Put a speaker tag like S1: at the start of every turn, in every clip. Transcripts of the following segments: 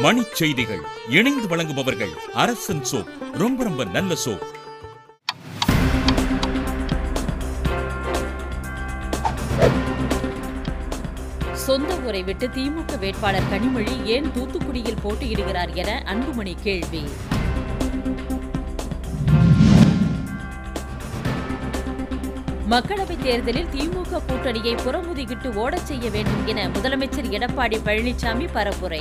S1: மணிச் செய்திகள் இணைந்து வழங்குபவர்கள் அரசன் சோப் ரொம்ப ரொம்ப நல்ல சோப்
S2: சொந்த ஊரை விட்டு திமுக வேட்பாளர் கனிமொழி ஏன் தூத்துக்குடியில் போட்டியிடுகிறார் என அன்புமணி கேள்வி மக்களவைத் தேர்தலில் திமுக கூட்டணியை புறமுதுகிட்டு ஓடச் செய்ய வேண்டும் என முதலமைச்சர் எடப்பாடி பழனிசாமி பரப்புரை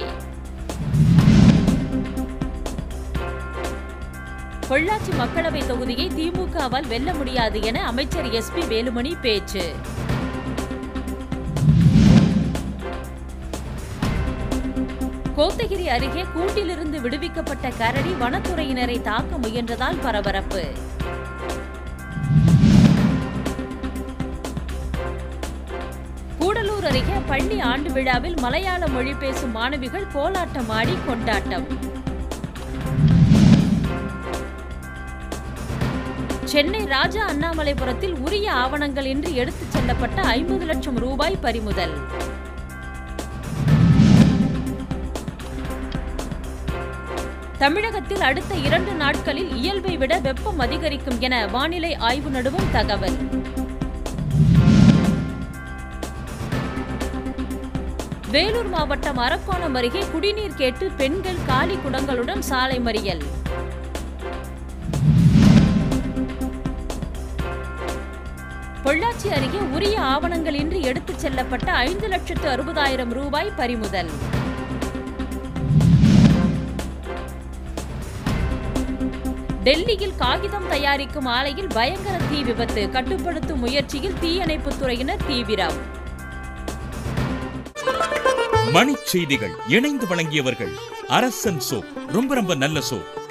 S2: பொள்ளாச்சி மக்களவைத் தொகுதியை திமுகவால் வெல்ல முடியாது என அமைச்சர் எஸ் பி வேலுமணி பேச்சு கோத்தகிரி அருகே கூட்டிலிருந்து விடுவிக்கப்பட்ட கரடி வனத்துறையினரை தாக்க முயன்றதால் பரபரப்பு கூடலூர் அருகே பள்ளி ஆண்டு விழாவில் மலையாள மொழி பேசும் மாணவிகள் கோலாட்டமாடி கொண்டாட்டம் சென்னை ராஜா அண்ணாமலைபுரத்தில் உரிய ஆவணங்கள் இன்றி எடுத்துச் செல்லப்பட்ட ஐம்பது லட்சம் ரூபாய் பறிமுதல் தமிழகத்தில் அடுத்த இரண்டு நாட்களில் இயல்பை விட வெப்பம் அதிகரிக்கும் என வானிலை ஆய்வு நடுவம் தகவல் வேலூர் மாவட்டம் அரக்கோணம் அருகே குடிநீர் கேட்டு பெண்கள் காலி குடங்களுடன் சாலை மறியல் பொள்ளாச்சி அருகே உரிய ஆவணங்களின்றி எடுத்துச் செல்லப்பட்ட ஐந்து லட்சத்து அறுபதாயிரம் ரூபாய் பறிமுதல் டெல்லியில் காகிதம் தயாரிக்கும் ஆலையில் பயங்கர தீ விபத்து கட்டுப்படுத்தும் முயற்சியில் தீயணைப்புத் துறையினர் தீவிரம்
S1: மணிச் செய்திகள் இணைந்து வழங்கியவர்கள் அரசன் சோப் ரொம்ப ரொம்ப நல்ல சோப்